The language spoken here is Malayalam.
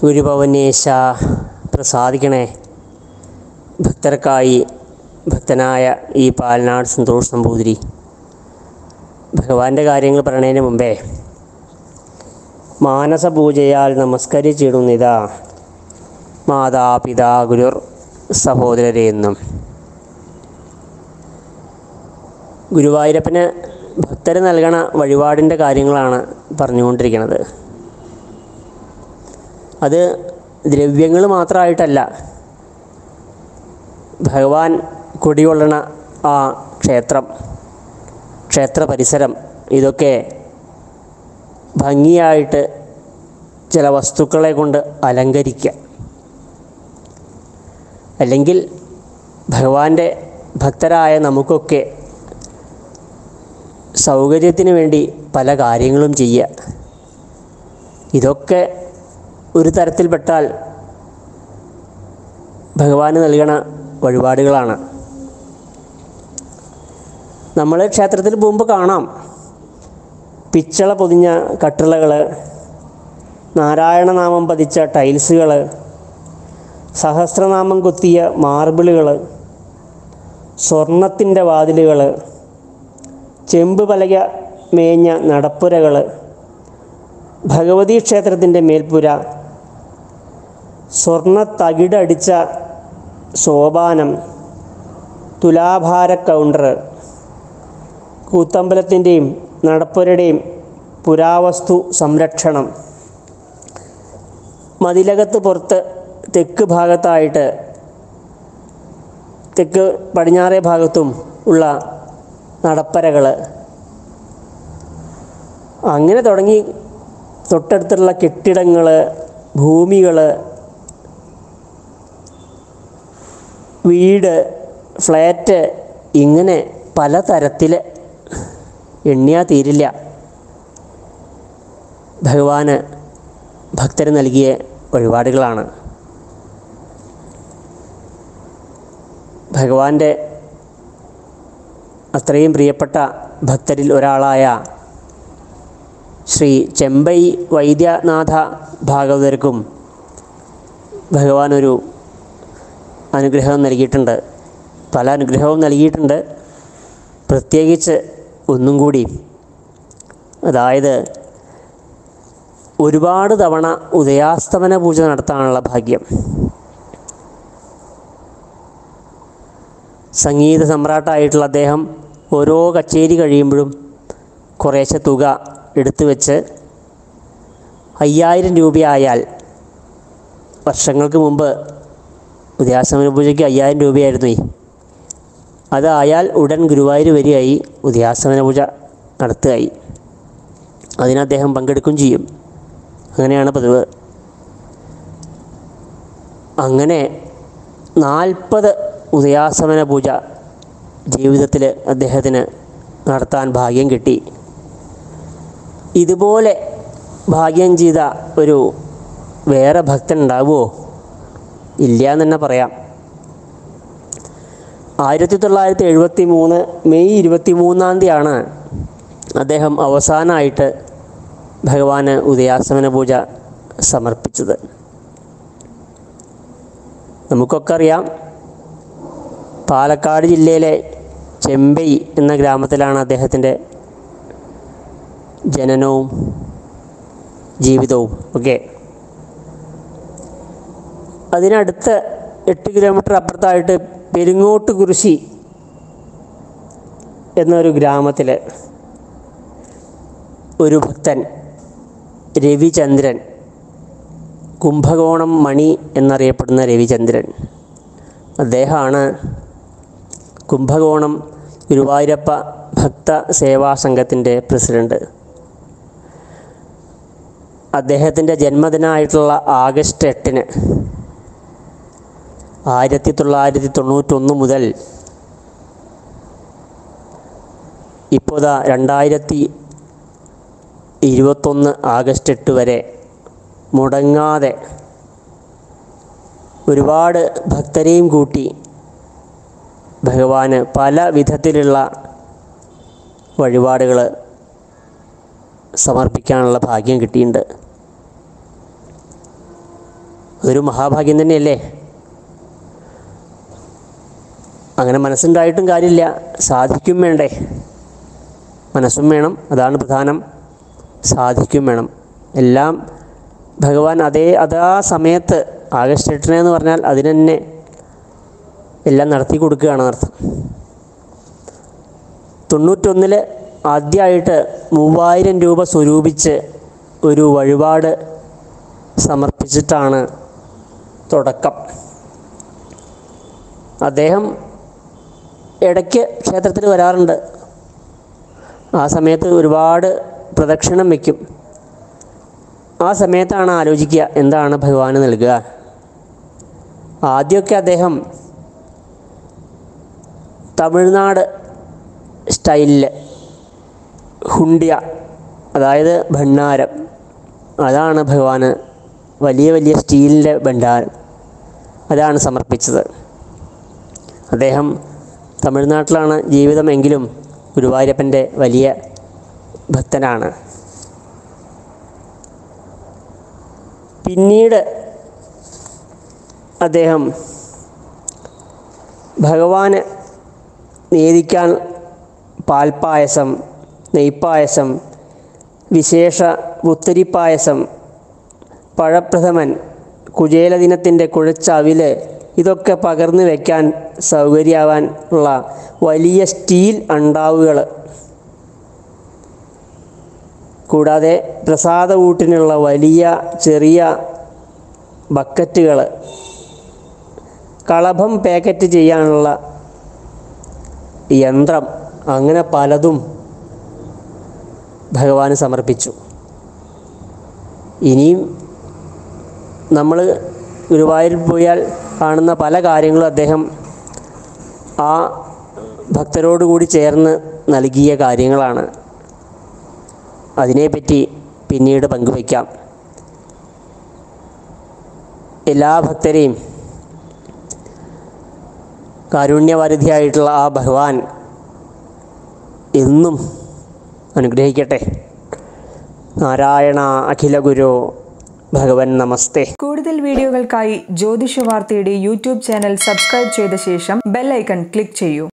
ഗുരുഭവനേശ പ്രസാദിക്കണേ ഭക്തർക്കായി ഭക്തനായ ഈ പാലനാട് സന്തോഷ് നമ്പൂതിരി ഭഗവാന്റെ കാര്യങ്ങൾ പറയുന്നതിന് മുമ്പേ മാനസപൂജയാൽ നമസ്കരിച്ചിടുന്നിതാ മാതാപിതാ ഗുരുർ സഹോദരരെ എന്നും ഗുരുവായൂരപ്പന് ഭക്തർ നൽകണ വഴിപാടിൻ്റെ കാര്യങ്ങളാണ് പറഞ്ഞുകൊണ്ടിരിക്കുന്നത് അത് ദ്രവ്യങ്ങൾ മാത്രമായിട്ടല്ല ഭഗവാൻ കുടികൊള്ളണ ആ ക്ഷേത്രം ക്ഷേത്ര പരിസരം ഇതൊക്കെ ഭംഗിയായിട്ട് ചില വസ്തുക്കളെ കൊണ്ട് അലങ്കരിക്കുക അല്ലെങ്കിൽ ഭഗവാന്റെ ഭക്തരായ നമുക്കൊക്കെ സൗകര്യത്തിന് വേണ്ടി പല കാര്യങ്ങളും ചെയ്യുക ഇതൊക്കെ ഒരു തരത്തിൽപ്പെട്ടാൽ ഭഗവാന് നൽകണ വഴിപാടുകളാണ് നമ്മൾ ക്ഷേത്രത്തിൽ പോകുമ്പോൾ കാണാം പിച്ചള പൊതിഞ്ഞ കട്ടിളകൾ നാരായണനാമം പതിച്ച ടൈൽസുകൾ സഹസ്രനാമം കൊത്തിയ മാർബിളുകൾ സ്വർണത്തിൻ്റെ വാതിലുകൾ ചെമ്പ് പലക മേഞ്ഞ നടപ്പുരകൾ ഭഗവതി ക്ഷേത്രത്തിൻ്റെ മേൽപ്പുര സ്വർണ്ണ തകിടടിച്ച സോപാനം തുലാഭാര കൗണ്ടർ കൂത്തമ്പലത്തിൻ്റെയും നടപ്പുരയുടെയും പുരാവസ്തു സംരക്ഷണം മതിലകത്ത് പുറത്ത് തെക്ക് ഭാഗത്തായിട്ട് തെക്ക് പടിഞ്ഞാറേ ഭാഗത്തും ഉള്ള നടപ്പരകൾ അങ്ങനെ തുടങ്ങി തൊട്ടടുത്തുള്ള കെട്ടിടങ്ങൾ ഭൂമികൾ വീട് ഫ്ലാറ്റ് ഇങ്ങനെ പലതരത്തിൽ എണ്ണിയാൽ തീരില്ല ഭഗവാന് ഭക്തർ നൽകിയ വഴിപാടുകളാണ് ഭഗവാന്റെ അത്രയും പ്രിയപ്പെട്ട ഭക്തരിൽ ഒരാളായ ശ്രീ ചെമ്പൈ വൈദ്യനാഥ ഭാഗവതർക്കും ഭഗവാൻ ഒരു അനുഗ്രഹം നൽകിയിട്ടുണ്ട് പല അനുഗ്രഹവും നൽകിയിട്ടുണ്ട് പ്രത്യേകിച്ച് ഒന്നും കൂടി അതായത് ഒരുപാട് തവണ ഉദയാസ്തമന പൂജ നടത്താനുള്ള ഭാഗ്യം സംഗീത സമ്രാട്ടായിട്ടുള്ള അദ്ദേഹം ഓരോ കച്ചേരി കഴിയുമ്പോഴും കുറേശ്ശെ തുക എടുത്തു വെച്ച് അയ്യായിരം രൂപയായാൽ വർഷങ്ങൾക്ക് മുമ്പ് ഉദയാസ്തമന പൂജയ്ക്ക് അയ്യായിരം രൂപയായിരുന്നു ഈ അതായാൽ ഉടൻ ഗുരുവായൂർ വരികയായി ഉദയാസ്തമന പൂജ നടത്തുകയായി അതിന് അദ്ദേഹം പങ്കെടുക്കുകയും ചെയ്യും അങ്ങനെയാണ് പതിവ് അങ്ങനെ നാൽപ്പത് ഉദയാസ്തമന പൂജ ജീവിതത്തിൽ അദ്ദേഹത്തിന് നടത്താൻ ഭാഗ്യം കിട്ടി ഇതുപോലെ ഭാഗ്യം ചെയ്ത ഒരു വേറെ ഭക്തൻ ഉണ്ടാവുമോ ഇല്ല എന്ന് തന്നെ പറയാം ആയിരത്തി തൊള്ളായിരത്തി എഴുപത്തി മൂന്ന് മെയ് ഇരുപത്തി മൂന്നാം തീയതിയാണ് അദ്ദേഹം അവസാനമായിട്ട് ഭഗവാന് ഉദയാസ്തമന പൂജ സമർപ്പിച്ചത് നമുക്കൊക്കെ അറിയാം പാലക്കാട് ജില്ലയിലെ ചെമ്പൈ എന്ന ഗ്രാമത്തിലാണ് അദ്ദേഹത്തിൻ്റെ ജനനവും ജീവിതവും ഒക്കെ അതിനടുത്ത് എട്ട് കിലോമീറ്റർ അപ്പുറത്തായിട്ട് പെരിങ്ങോട്ട് കുരിശി എന്നൊരു ഗ്രാമത്തിൽ ഒരു ഭക്തൻ രവിചന്ദ്രൻ കുംഭകോണം മണി എന്നറിയപ്പെടുന്ന രവിചന്ദ്രൻ അദ്ദേഹമാണ് കുംഭകോണം ഗുരുവായൂരപ്പ ഭക്ത സേവാ സംഘത്തിൻ്റെ പ്രസിഡൻറ്റ് അദ്ദേഹത്തിൻ്റെ ജന്മദിനമായിട്ടുള്ള ആഗസ്റ്റ് എട്ടിന് ആയിരത്തി തൊള്ളായിരത്തി തൊണ്ണൂറ്റൊന്ന് മുതൽ ഇപ്പോൾ ദാ രണ്ടായിരത്തി ഇരുപത്തൊന്ന് ആഗസ്റ്റ് എട്ട് വരെ മുടങ്ങാതെ ഒരുപാട് ഭക്തരെയും കൂട്ടി ഭഗവാന് പല വിധത്തിലുള്ള വഴിപാടുകൾ സമർപ്പിക്കാനുള്ള ഭാഗ്യം കിട്ടിയിട്ടുണ്ട് അതൊരു മഹാഭാഗ്യം തന്നെയല്ലേ അങ്ങനെ മനസ്സുണ്ടായിട്ടും കാര്യമില്ല സാധിക്കും വേണ്ടേ മനസ്സും വേണം അതാണ് പ്രധാനം സാധിക്കും വേണം എല്ലാം ഭഗവാൻ അതേ അതാ സമയത്ത് ആഗസ്റ്റ് എട്ടിന് എന്ന് പറഞ്ഞാൽ അതിന് തന്നെ എല്ലാം നടത്തി കൊടുക്കുകയാണ് അർത്ഥം തൊണ്ണൂറ്റൊന്നിൽ ആദ്യമായിട്ട് മൂവായിരം രൂപ സ്വരൂപിച്ച് ഒരു വഴിപാട് സമർപ്പിച്ചിട്ടാണ് തുടക്കം അദ്ദേഹം ഇടയ്ക്ക് ക്ഷേത്രത്തിൽ വരാറുണ്ട് ആ സമയത്ത് ഒരുപാട് പ്രദക്ഷിണം വയ്ക്കും ആ സമയത്താണ് ആലോചിക്കുക എന്താണ് ഭഗവാന് നൽകുക ആദ്യമൊക്കെ അദ്ദേഹം തമിഴ്നാട് സ്റ്റൈലിൽ ഹുണ്ടിയ അതായത് ഭണ്ഡാരം അതാണ് ഭഗവാന് വലിയ വലിയ സ്റ്റീലിൻ്റെ ഭണ്ഡാരം അതാണ് സമർപ്പിച്ചത് അദ്ദേഹം തമിഴ്നാട്ടിലാണ് ജീവിതമെങ്കിലും ഗുരുവായൂരപ്പൻ്റെ വലിയ ഭക്തനാണ് പിന്നീട് അദ്ദേഹം ഭഗവാന് നേദിക്കാൻ പാൽപ്പായസം നെയ്പ്പായസം വിശേഷ പുത്തരിപ്പായസം പഴപ്രഥമൻ കുചേലദിനത്തിൻ്റെ കുഴച്ച അവില് ഇതൊക്കെ പകർന്നു വയ്ക്കാൻ സൗകര്യമാവാൻ ഉള്ള വലിയ സ്റ്റീൽ അണ്ടാവുകൾ കൂടാതെ പ്രസാദ ഊട്ടിനുള്ള വലിയ ചെറിയ ബക്കറ്റുകൾ കളഭം പാക്കറ്റ് ചെയ്യാനുള്ള യന്ത്രം അങ്ങനെ പലതും ഭഗവാന് സമർപ്പിച്ചു ഇനിയും നമ്മൾ ഗുരുവായൂരിൽ പോയാൽ കാണുന്ന പല കാര്യങ്ങളും അദ്ദേഹം ആ ഭക്തരോടുകൂടി ചേർന്ന് നൽകിയ കാര്യങ്ങളാണ് അതിനെപ്പറ്റി പിന്നീട് പങ്കുവയ്ക്കാം എല്ലാ ഭക്തരെയും കാരുണ്യവാരിധിയായിട്ടുള്ള ആ ഭഗവാൻ എന്നും അനുഗ്രഹിക്കട്ടെ നാരായണ അഖില ഗുരു ഭഗവൻ നമസ്തേ കൂടുതൽ വീഡിയോകൾക്കായി ജ്യോതിഷ വാർത്തയുടെ യൂട്യൂബ് ചാനൽ സബ്സ്ക്രൈബ് ചെയ്ത ശേഷം ബെൽ ഐക്കൺ ക്ലിക്ക് ചെയ്യൂ